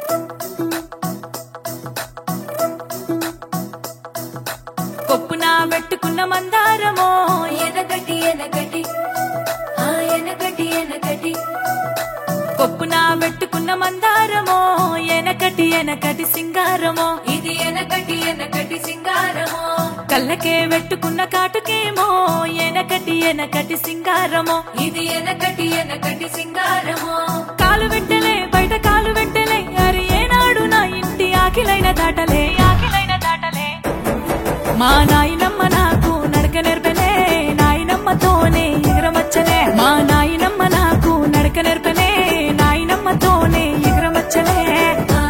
కొప్పున పెట్టుకున్న మందారమో ఎనకటి ఎనకటి ఆ ఎనకటి ఎనకటి కొప్పున పెట్టుకున్న మందారమో ఎనకటి ఎనకటి సింగారమో ఇది ఎనకటి ఎనకటి సింగారమో కళ్ళకే పెట్టుకున్న కాటుకేమో ఎనకటి ఎనకటి సింగారమో ఇది ఎనకటి ఎనకటి సింగారమో కాలు వెంటలే బయట కాలు వెంటలే అరి ఏనాడు నా ఇంటి ఆకిలైన దాటలే ఆకిలైన దాటలే మా నాయనమ్మ నాకు నడక నేర్పనే నాయనమ్మతోనే ఎగరమచ్చనే మా నాయనమ్మ నాకు నడక నేర్పనే నాయనమ్మతోనే ఎగరమచ్చనే ఆ,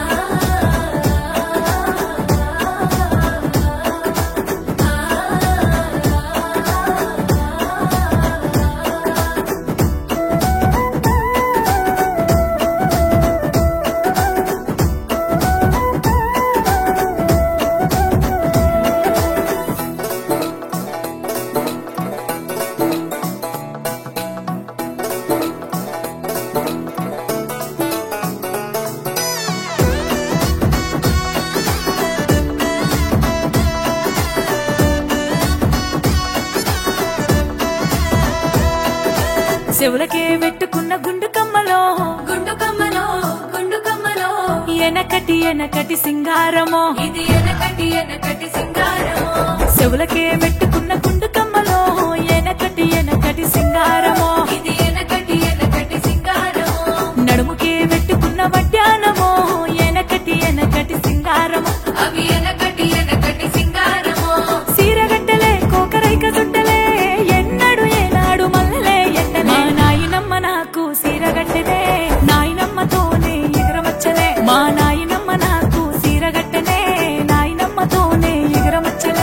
చెవులకే పెట్టుకున్న గుండు కమ్మలో గుండు కమ్మలో గుండు కమ్మలో ఎనకటి ఎనకటి సింగారమో ఇది ఎనకటి ఎనకటి సింగారమో చెవులకే పెట్టుకున్న గుండు కమ్మలో ఎనకటి ఎనకటి సింగారమో ఇది ఎనకటి ఎనకటి సింగారమో నడుముకే పెట్టుకున్న వడ్డానమో ఎనకటి ఎనకటి సింగారమో అవి ఎనకటి ఎనకటి సింగారమో సీరగట్టలే కోకరైక చుట్టలే ఎన్నడు ఏనాడు మల్లెలే ఎండలే మా నాయనమ్మ నాకు సీరగట్టలే నాయనమ్మతోనే ఎగరమచ్చలే మా నాయనమ్మ నాకు సీరగట్టలే నాయనమ్మతోనే ఎగరమచ్చలే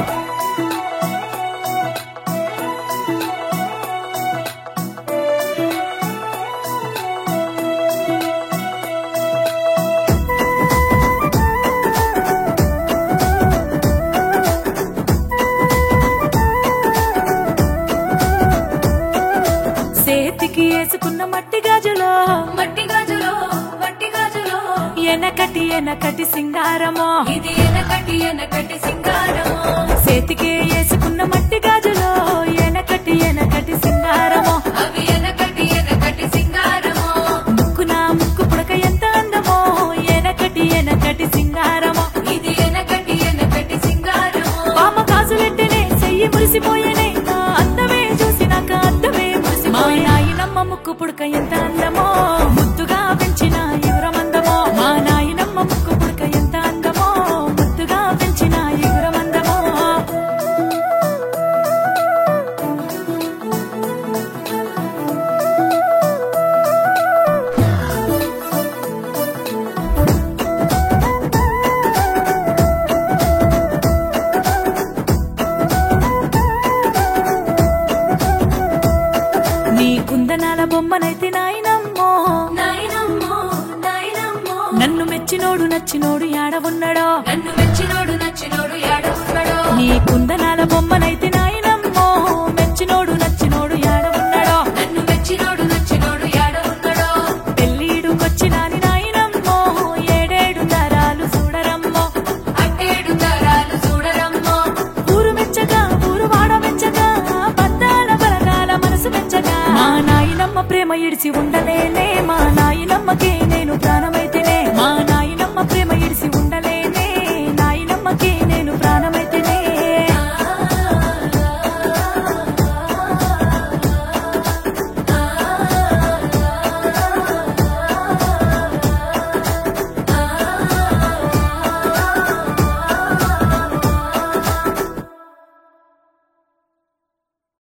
సేతికి వేసుకున్న మట్టి గాజులో మట్టి గాజులో మట్టి గాజులో ఎనకటి ఎనకటి సింగారమో ఇది ఎనకటి ఎనకటి సింగారమో చేతికే వేసుకున్న మట్టి గాజులో ఎనకటి ఎనకటి సింగారమో అవి ఎనకటి ఎనకటి సింగారమో ముక్కున ముక్కు పుడక ఎంత అందమో ఎనకటి ఎనకటి సింగారమో ఇది ఎనకటి ఎనకటి సింగారమో పామ గాజులెట్టనే చెయ్యి మురిసిపోయేనే నా అందమే చూసి నాకు అద్దమే మురిసిపోయే నాయనమ్మ ముక్కు పుడక ఎంత అందమో ముద్దుగా పెంచిన యువరమందమో మా నాయనమ్మ ముక్కు పుడక ఎంత అందమో ముద్దుగా పెంచిన యువరమందమో నీ కుందనాల బొమ్మనైతే నాయనమ్మో నాయనమ్మో నాయనమ్మో నన్ను మెచ్చినోడు నచ్చినోడు యాడ ఉన్నాడో నన్ను మెచ్చినోడు నచ్చినోడు యాడ ఉన్నాడో నీ కుందనాల బొమ్మనైతే నాయనమ్మో మెచ్చినోడు నచ్చినోడు యాడ ఉన్నాడో నన్ను మెచ్చినోడు నచ్చినోడు యాడ ఉన్నాడో పెళ్ళీడుకొచ్చినాని నాయనమ్మో ఏడేడు నరాలు చూడరమ్మో అట్టేడు తరాలు చూడరమ్మో ఊరు మెచ్చగా ఊరు వాడ మెచ్చగా బద్దాల బలగాల మనసు మెచ్చగా మా నాయనమ్మ ప్రేమ ఇడిచి ఉండలేనే మా నాయనమ్మకే నేను ప్రాణమైతేనే మా నాయనమ్మ ప్రేమ ఇడిచి ఉండలేనే నాయనమ్మకే